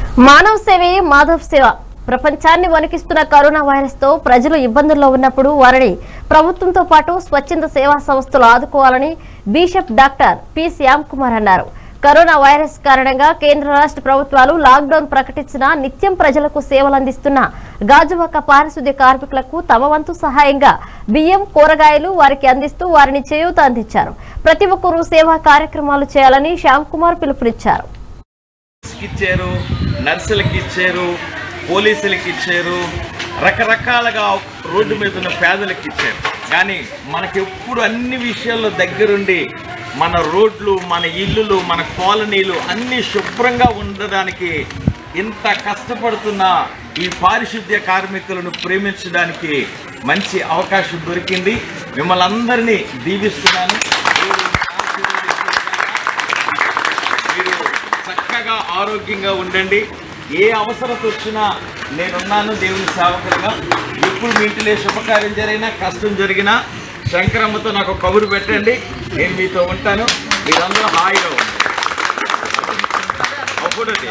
మానవ సేవే మాధవ్ సేవ ప్రపంచాన్ని వణికిస్తున్న కరోనా వైరస్ తో ప్రజలు ఇబ్బందుల్లో ఉన్నప్పుడు వారిని ప్రభుత్వంతో పాటు స్వచ్ఛంద సేవా సంస్థలు ఆదుకోవాలని bishop doctor P Shyam Kumar అన్నారు కరోనా వైరస్ కారణంగా కేంద్ర రాష్ట్ర ప్రభుత్వాలు లాక్డౌన్ ప్రకటించిన నిత్యం ప్రజలకు సేవలు అందిస్తున్న గాజువాక పారిశుద్ధ్య కార్మికులకు తమ వంతు సహాయంగా బియ్యం కూరగాయలు వారికి అందిస్తూ వారిని చేయూత అందించారు ప్రతి ఒక్కరూ సేవా కార్యక్రమాలు చేయాలని శ్యామ్ కుమార్ పిలుపునిచ్చారు ఇచ్చారు నర్సులకి ఇచ్చారు పోలీసులకి ఇచ్చారు రకరకాలుగా రోడ్డు మీద ఉన్న పేదలకు ఇచ్చారు కానీ మనకి ఎప్పుడు అన్ని విషయాల్లో దగ్గరుండి మన రోడ్లు మన ఇల్లులు మన కాలనీలు అన్నీ శుభ్రంగా ఉండడానికి ఇంత కష్టపడుతున్న ఈ పారిశుద్ధ్య కార్మికులను ప్రేమించడానికి మంచి అవకాశం దొరికింది మిమ్మల్ని అందరినీ దీవిస్తున్నాను దేవుడు ఆశీర్వదించుగాక. మీరు చక్కగా ఆరోగ్యంగా ఉండండి ఏ అవసరత వచ్చినా నేనున్నాను దేవుని సేవకులుగా ఎప్పుడు మీ ఇంటిలో ఏ శుభకార్యం జరిగినా కష్టం జరిగినా శంకరమ్మతో నాకు కబురు పెట్టండి నేను మీతో ఉంటాను మీరందరూ హాయిగా ఉండండి ఒకటోది.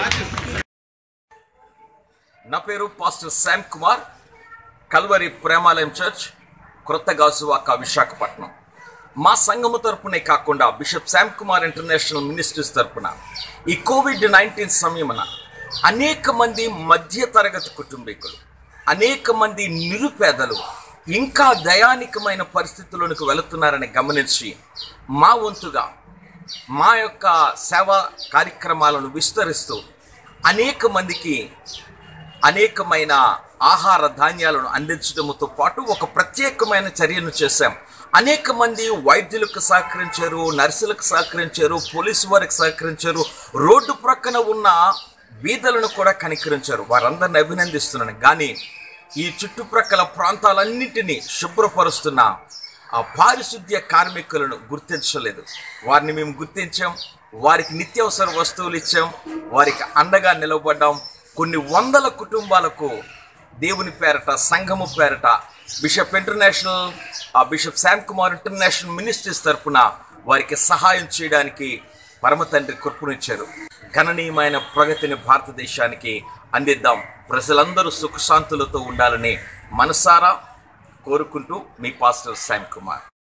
నా పేరు pastor Sam Kumar Calvary Premalayam church క్రొత్త గాజువాక విశాఖపట్నం మా సంఘము తరపునే కాకుండా bishop Sam Kumar international ministries తరపున ఈ కోవిడ్ నైన్టీన్ సమయమున అనేక మంది మధ్య తరగతి కుటుంబీకులు అనేక మంది నిరుపేదలు ఇంకా దయానికమైన పరిస్థితుల్లోనికి వెళుతున్నారని గమనించి మా వంతుగా మా యొక్క సేవా కార్యక్రమాలను విస్తరిస్తూ అనేక మందికి అనేకమైన ఆహార ధాన్యాలను అందించడంతో పాటు ఒక ప్రత్యేకమైన చర్యను చేశాం అనేక మంది వైద్యులకు సహకరించారు నర్సులకు సహకరించారు పోలీసు వారికి సహకరించారు రోడ్డు ప్రక్కన ఉన్న బీదలను కూడా కనికరించారు వారందరిని అభినందిస్తున్నాను కానీ ఈ చుట్టుప్రక్కల ప్రాంతాలన్నింటినీ శుభ్రపరుస్తున్న ఆ పారిశుద్ధ్య కార్మికులను గుర్తించలేదు వారిని మేము గుర్తించాం వారికి నిత్యావసర వస్తువులు ఇచ్చాం వారికి అండగా నిలబడ్డాం కొన్ని వందల కుటుంబాలకు దేవుని పేరట సంఘము పేరట బిషప్ ఇంటర్నేషనల్ ఆ bishop Sam Kumar international ministries తరపున వారికి సహాయం చేయడానికి పరమ తండ్రి కృపనిచ్చారు గణనీయమైన ప్రగతిని భారతదేశానికి అందిద్దాం ప్రజలందరూ సుఖశాంతులతో ఉండాలని మనసారా కోరుకుంటూ మీ పాస్టర్ శామ్ కుమార్